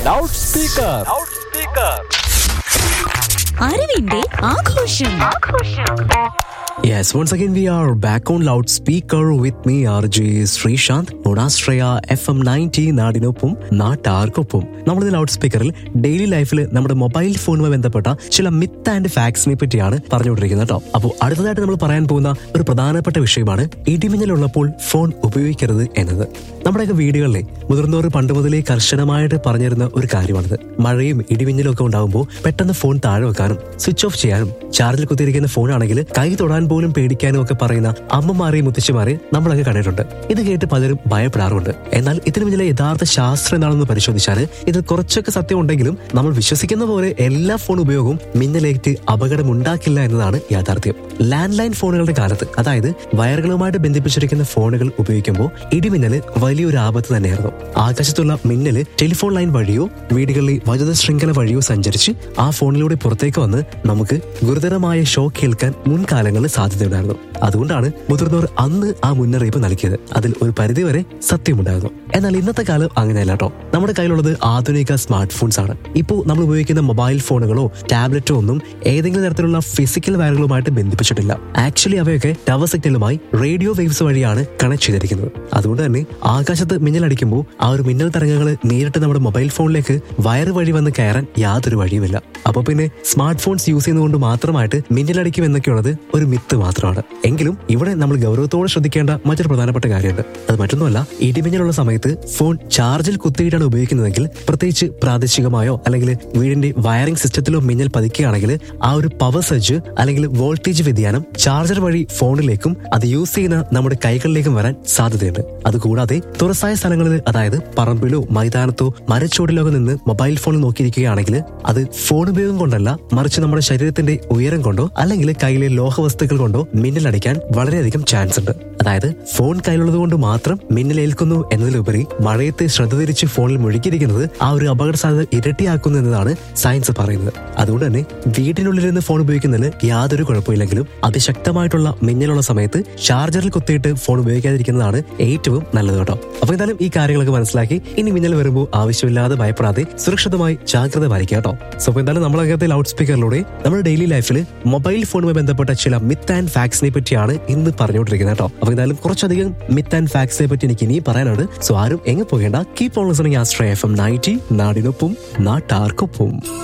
loud speaker അറിവിന്റെ ആഘോഷം Yes, once again we are back on loudspeaker with me RJ Sreesanth Gunashraya F M ninety നാടിനൊപ്പം നാട്ടാർക്കൊപ്പം നമ്മുടെ loud സ്പീക്കറിൽ daily ലൈഫിൽ നമ്മുടെ മൊബൈൽ ഫോണുമായി ബന്ധപ്പെട്ട ചില മിത്ത് ആൻഡ് ഫാക്ട്സിനെ പറ്റിയാണ് പറഞ്ഞുകൊണ്ടിരിക്കുന്നത് കേട്ടോ അപ്പോൾ അടുത്തതായിട്ട് നമ്മൾ പറയാൻ പോകുന്ന ഒരു പ്രധാനപ്പെട്ട വിഷയമാണ് ഇടിമിന്നലുള്ളപ്പോൾ ഫോൺ ഉപയോഗിക്കരുത് എന്നത് നമ്മുടെയൊക്കെ വീടുകളിലെ മുതിർന്നവർ പണ്ട് മുതലേ കർശനമായിട്ട് പറഞ്ഞിരുന്ന ഒരു കാര്യമാണിത് മഴയും ഇടിമിന്നലും ഒക്കെ ഉണ്ടാകുമ്പോൾ പെട്ടെന്ന് ഫോൺ താഴെ വെക്കാനും സ്വിച്ച് ഓഫ് ചെയ്യാനും ചാർജിൽ കുത്തിയിരിക്കുന്ന ഫോണാണെങ്കിൽ കൈ തൊടാൻ പോലും പേടിക്കാനും ഒക്കെ പറയുന്ന അമ്മമാരെയും മുത്തശ്ശിമാരെയും നമ്മളൊക്കെ കണ്ടിട്ടുണ്ട് ഇത് കേട്ട് പലരും ഭയപ്പെടാറുണ്ട് എന്നാൽ ഇതിന് പിന്നിലെ യഥാർത്ഥ ശാസ്ത്രം എന്താണെന്ന് പരിശോധിച്ചാൽ ഇത് കുറച്ചൊക്കെ സത്യം ഉണ്ടെങ്കിലും നമ്മൾ വിശ്വസിക്കുന്ന പോലെ എല്ലാ ഫോൺ ഉപയോഗവും മിന്നലേറ്റ് അപകടം ഉണ്ടാക്കില്ല എന്നതാണ് യാഥാർത്ഥ്യം ലാൻഡ് ലൈൻ ഫോണുകളുടെ കാലത്ത് അതായത് വയറുകളുമായിട്ട് ബന്ധിപ്പിച്ചിരിക്കുന്ന ഫോണുകൾ ഉപയോഗിക്കുമ്പോൾ ഇടിമിന്നല് വലിയൊരു ആപത്ത് തന്നെയായിരുന്നു ആകാശത്തുള്ള മിന്നല് ടെലിഫോൺ ലൈൻ വഴിയോ വീടുകളിലെ വൈദ്യുത ശൃംഖല വഴിയോ സഞ്ചരിച്ച് ആ ഫോണിലൂടെ പുറത്തേക്ക് വന്ന് നമുക്ക് ഗുരുതരമായ ഷോക്ക് കേൾക്കാൻ മുൻകാലങ്ങളിൽ സാധ്യതയുണ്ടായിരുന്നു അതുകൊണ്ടാണ് മുതിർന്നവർ അന്ന് ആ മുന്നറിയിപ്പ് നൽകിയത് അതിൽ ഒരു പരിധിവരെ സത്യമുണ്ടായിരുന്നു എന്നാൽ ഇന്നത്തെ കാലം അങ്ങനെയല്ല കേട്ടോ നമ്മുടെ കയ്യിലുള്ളത് ആധുനിക സ്മാർട്ട് ഫോൺസ് ആണ് ഇപ്പോൾ നമ്മൾ ഉപയോഗിക്കുന്ന മൊബൈൽ ഫോണുകളോ ടാബ്ലറ്റോ ഒന്നും ഏതെങ്കിലും തരത്തിലുള്ള ഫിസിക്കൽ വയറുകളുമായിട്ട് ബന്ധിപ്പിച്ചിട്ടില്ല ആക്ച്വലി അവയൊക്കെ ടവർ സിഗ്നലുമായി റേഡിയോ വേവ്സ് വഴിയാണ് കണക്ട് ചെയ്തിരിക്കുന്നത് അതുകൊണ്ട് തന്നെ ആകാശത്ത് മിന്നലടിക്കുമ്പോൾ ആ ഒരു മിന്നൽ തരംഗങ്ങൾ നേരിട്ട് നമ്മുടെ മൊബൈൽ ഫോണിലേക്ക് വയറ് വഴി വന്ന് കയറാൻ യാതൊരു വഴിയുമില്ല അപ്പൊ പിന്നെ സ്മാർട്ട് ഫോൺസ് യൂസ് ചെയ്യുന്നതുകൊണ്ട് മാത്രമായിട്ട് മിന്നലടിക്കും എന്നൊക്കെയുള്ളത് ഒരു മിത്ത് മാത്രമാണ് എങ്കിലും ഇവിടെ നമ്മൾ ഗൗരവത്തോടെ ശ്രദ്ധിക്കേണ്ട മറ്റൊരു പ്രധാനപ്പെട്ട കാര്യമുണ്ട് അത് മറ്റൊന്നുമല്ല ഇടിമിന്നലുള്ള സമയത്ത് ഫോൺ ചാർജിൽ കുത്തിയിട്ടാണ് ഉപയോഗിക്കുന്നതെങ്കിൽ പ്രത്യേകിച്ച് പ്രാദേശികമായോ അല്ലെങ്കിൽ വീടിന്റെ വയറിംഗ് സിസ്റ്റത്തിലോ മിന്നൽ പതിക്കുകയാണെങ്കിൽ ആ ഒരു പവർ സർജ് അല്ലെങ്കിൽ വോൾട്ടേജ് വ്യതിയാനം ചാർജർ വഴി ഫോണിലേക്കും അത് യൂസ് ചെയ്യുന്ന നമ്മുടെ കൈകളിലേക്കും വരാൻ സാധ്യതയുണ്ട് അതുകൂടാതെ തുറസായ സ്ഥലങ്ങളിൽ അതായത് പറമ്പിലോ മൈതാനത്തോ മരച്ചോടിലോ ഒക്കെ നിന്ന് മൊബൈൽ ഫോൺ നോക്കിയിരിക്കുകയാണെങ്കിൽ അത് ഫോൺ ഉപയോഗം കൊണ്ടല്ല മറിച്ച് നമ്മുടെ ശരീരത്തിന്റെ ഉയരം കൊണ്ടോ അല്ലെങ്കിൽ കയ്യിലെ ലോഹവസ്തുക്കൾ കൊണ്ടോ മിന്നലടിക്കാൻ വളരെയധികം ചാൻസ് ഉണ്ട് അതായത് ഫോൺ കയ്യിലുള്ളത് കൊണ്ട് മാത്രം മിന്നലേൽക്കുന്നു എന്നതിലുപരി മഴയത്ത് ശ്രദ്ധ തിരിച്ച് ഫോണിൽ മുഴുകിയിരിക്കുന്നത് ആ ഒരു അപകട സാധ്യത ഇരട്ടിയാക്കുന്നു എന്നതാണ് സയൻസ് പറയുന്നത് അതുകൊണ്ട് തന്നെ വീട്ടിനുള്ളിൽ നിന്ന് ഫോൺ ഉപയോഗിക്കുന്നതിന് യാതൊരു കുഴപ്പമില്ലെങ്കിലും അതിശക്തമായിട്ടുള്ള മിന്നലുള്ള സമയത്ത് ചാർജറിൽ കുത്തിയിട്ട് ഫോൺ ഉപയോഗിക്കാതിരിക്കുന്നതാണ് ഏറ്റവും നല്ലത് കേട്ടോ അപ്പൊ എന്തായാലും ഈ കാര്യങ്ങളൊക്കെ മനസ്സിലാക്കി ഇനി മിന്നൽ വരുമ്പോൾ ആവശ്യമില്ലാതെ ഭയപ്പെടാതെ സുരക്ഷിതമായി ജാഗ്രത പാലിക്കുക കേട്ടോ സോ അപ്പൊ എന്തായാലും നമ്മളകത്തെ ലൗഡ് സ്പീക്കറിലൂടെ നമ്മുടെ ഡെയിലി ലൈഫിൽ മൊബൈൽ ഫോണുമായി ബന്ധപ്പെട്ട ചില മിത്ത് ആൻഡ് ഫാക്ട്സിനെ പറ്റിയാണ് ഇന്ന് പറഞ്ഞുകൊണ്ടിരിക്കുന്നത് കേട്ടോ അപ്പൊ എന്തായാലും കുറച്ചധികം മിത്ത് ആൻഡ് ഫാക്ട്സിനെ പറ്റി എനിക്ക് ഇനി പറയാനുണ്ട് സോ ആരും എങ്ങ് പോകേണ്ട കീപ് ഓൺ ലിസണിങ് ആസ്ട്രേ എഫ് എം നയൻറ്റി നാടിനൊപ്പം നാട്ടാർക്കൊപ്പം